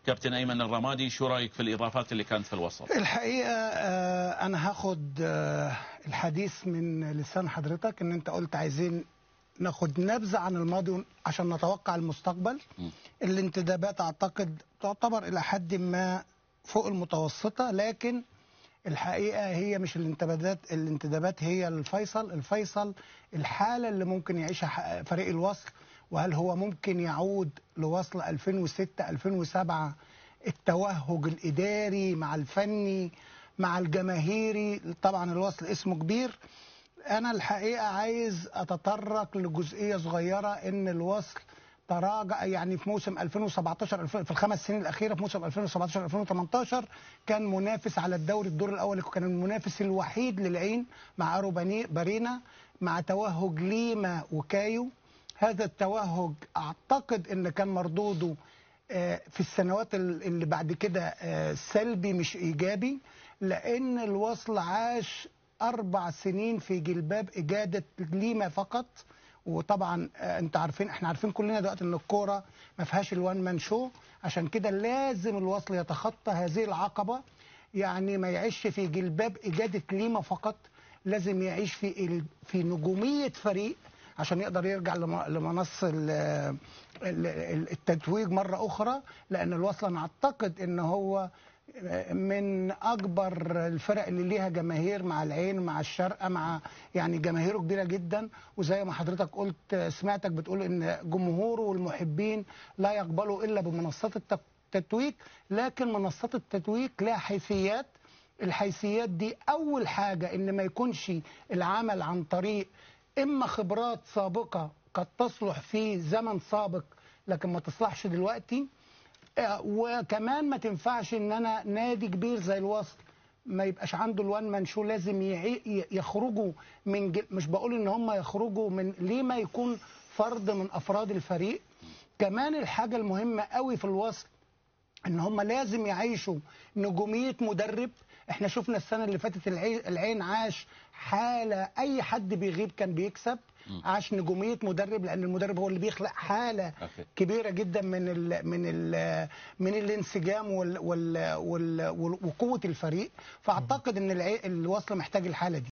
كابتن ايمن الرمادي شو رايك في الاضافات اللي كانت في الوسط الحقيقه آه، انا هاخد آه، الحديث من لسان حضرتك ان انت قلت عايزين ناخد نبذه عن الماضي عشان نتوقع المستقبل م. الانتدابات اعتقد تعتبر الى حد ما فوق المتوسطه لكن الحقيقه هي مش الانتدابات الانتدابات هي الفيصل الفيصل الحاله اللي ممكن يعيشها ح- فريق الوصل وهل هو ممكن يعود لوصل 2006 2007 التوهج الاداري مع الفني مع الجماهيري طبعا الوصل اسمه كبير انا الحقيقه عايز اتطرق لجزئيه صغيره ان الوصل تراجع يعني في موسم 2017 الف- في الخمس سنين الاخيره في موسم 2017 2018 كان منافس على الدوري الدور الاول كان المنافس الوحيد للعين مع ارو بني- بارينا مع توهج ليما وكايو هذا التوهج اعتقد ان كان مردوده آه، في السنوات ال- اللي بعد كده آه، سلبي مش ايجابي لان الوصل عاش اربع سنين في جلباب اجاده ليما فقط وطبعا آه، انت عارفين احنا عارفين كلنا دلوقتي ان الكوره ما فيهاش الوان مان شو عشان كده لازم الوصل يتخطى هذه العقبه يعني ما يعيش في جلباب اجاده ليما فقط لازم يعيش في ال- في نجوميه فريق عشان يقدر يرجع لم- لمنص ال- ال- ال- التتويج مره اخرى لان الوصل انا اعتقد ان هو من اكبر الفرق اللي ليها جماهير مع العين مع الشرقه مع يعني جماهيره كبيره جدا وزي ما حضرتك قلت سمعتك بتقول ان جمهوره والمحبين لا يقبلوا الا بمنصات الت- التتويج لكن منصات التتويج لها حيثيات الحيثيات دي اول حاجه ان ما يكونش العمل عن طريق اما خبرات سابقه قد تصلح في زمن سابق لكن ما تصلحش دلوقتي آه، وكمان ما تنفعش ان انا نادي كبير زي الوصل ما يبقاش عنده الوان مان شو لازم يعي- ي- يخرجوا من ج- مش بقول ان هم يخرجوا من ليه ما يكون فرد من افراد الفريق كمان الحاجه المهمه قوي في الوصل ان هم لازم يعيشوا نجوميه مدرب احنا شفنا السنه اللي فاتت العي- العين عاش حاله اي حد بيغيب كان بيكسب عاش نجوميه مدرب لان المدرب هو اللي بيخلق حاله أوكي. كبيره جدا من ال من ال من الانسجام وال وال وال وقوه الفريق فاعتقد ان العي- الوصل محتاج الحاله دي